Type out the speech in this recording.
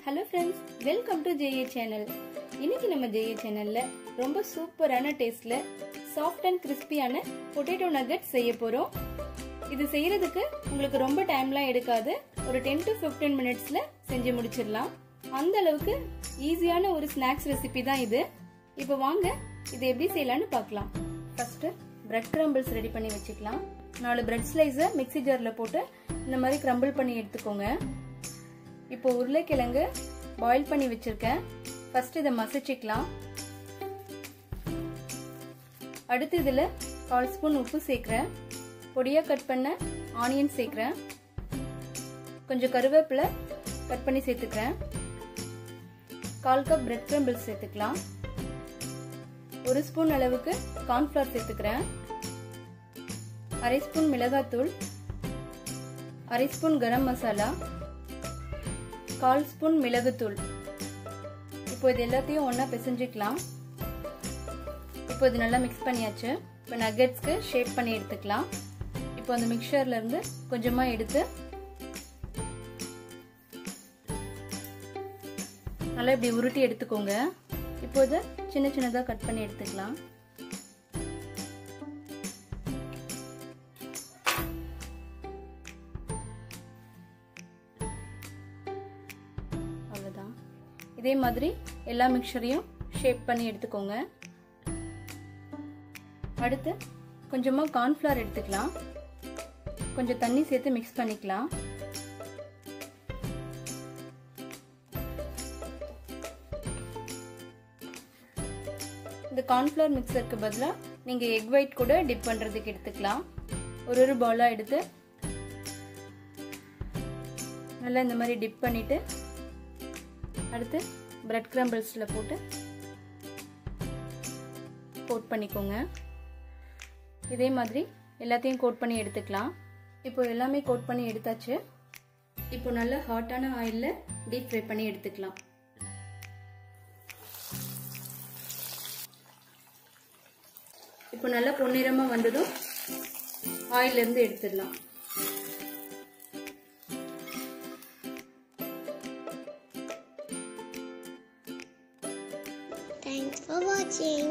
Hello friends welcome to JA channel இன்னைக்கு நம்ம JA சேனல்ல ரொம்ப சூப்பரான டேஸ்ட்ல சாஃப்ட் அண்ட் கிறிஸ்பியான பொட்டேட்டோ நகட் செய்ய போறோம் இது செய்யறதுக்கு உங்களுக்கு ரொம்ப டைம்லாம் எடுக்காது ஒரு டென் டு ஃபிஃப்டீன் மினிட்ஸ்ல செஞ்சு முடிச்சிடலாம் அந்த அளவுக்கு ஈஸியான ஒரு ஸ்நாக்ஸ் ரெசிபி தான் இது இப்போ வாங்க இது எப்படி செய்யலாம்னு பார்க்கலாம் ஃபர்ஸ்ட் பிரெட் கிரம்பிள்ஸ் ரெடி பண்ணி வச்சுக்கலாம் நாலு பிரெட் ஸ்லைஸை மிக்ஸி ஜாரில் போட்டு இந்த மாதிரி கிரம்பிள் பண்ணி எடுத்துக்கோங்க இப்போ உருளைக்கிழங்கு பாயில் பண்ணி வச்சிருக்கேன் ஃபர்ஸ்ட் இதை மசிச்சுக்கலாம் அடுத்து இதில் கால் ஸ்பூன் உப்பு சேர்க்குறேன் பொடியாக கட் பண்ண ஆனியன் சேர்க்குறேன் கொஞ்சம் கருவேப்பிலை கட் பண்ணி சேர்த்துக்கிறேன் கால் கப் பிரெட் கிரம்பிள்ஸ் சேர்த்துக்கலாம் ஒரு ஸ்பூன் அளவுக்கு கார்ன்ஃப்ளவர் சேர்த்துக்கிறேன் அரை ஸ்பூன் மிளகாத்தூள் அரை ஸ்பூன் கரம் மசாலா கால் ஸ்பூன் மிளகுத்தூள் இப்போ இது எல்லாத்தையும் ஒன்றா பிசைஞ்சிக்கலாம் இப்போ இது நல்லா மிக்ஸ் பண்ணியாச்சு இப்போ நகட்ஸ்க்கு ஷேப் பண்ணி எடுத்துக்கலாம் இப்போ அந்த மிக்சர்ல இருந்து கொஞ்சமாக எடுத்து நல்லா இப்படி உருட்டி எடுத்துக்கோங்க இப்போ இதை சின்ன சின்னதாக கட் பண்ணி எடுத்துக்கலாம் அவ்வளோதான் இதே மாதிரி எல்லா மிக்சரையும் ஷேப் பண்ணி எடுத்துக்கோங்க அடுத்து கொஞ்சமாக கார்ன்ஃப்ளவர் எடுத்துக்கலாம் கொஞ்சம் தண்ணி சேர்த்து மிக்ஸ் பண்ணிக்கலாம் இந்த கார்ன்ஃப்ளவர் மிக்சருக்கு பதிலாக நீங்கள் எக் ஒயிட் கூட டிப் பண்ணுறதுக்கு எடுத்துக்கலாம் ஒரு ஒரு பாலாக எடுத்து நல்லா இந்த மாதிரி டிப் பண்ணிவிட்டு அடுத்து பிரெட் கிரம்பிள்ஸில் போட்டு கோட் பண்ணிக்கோங்க இதே மாதிரி எல்லாத்தையும் கோட் பண்ணி எடுத்துக்கலாம் இப்போ எல்லாமே கோட் பண்ணி எடுத்தாச்சு இப்போ நல்ல ஹாட்டான ஆயிலில் டீப் ஃப்ரை பண்ணி எடுத்துக்கலாம் இப்போ நல்லா பொன்னிறமாக வந்ததும் ஆயிலிருந்து எடுத்துடலாம் Thanks for watching.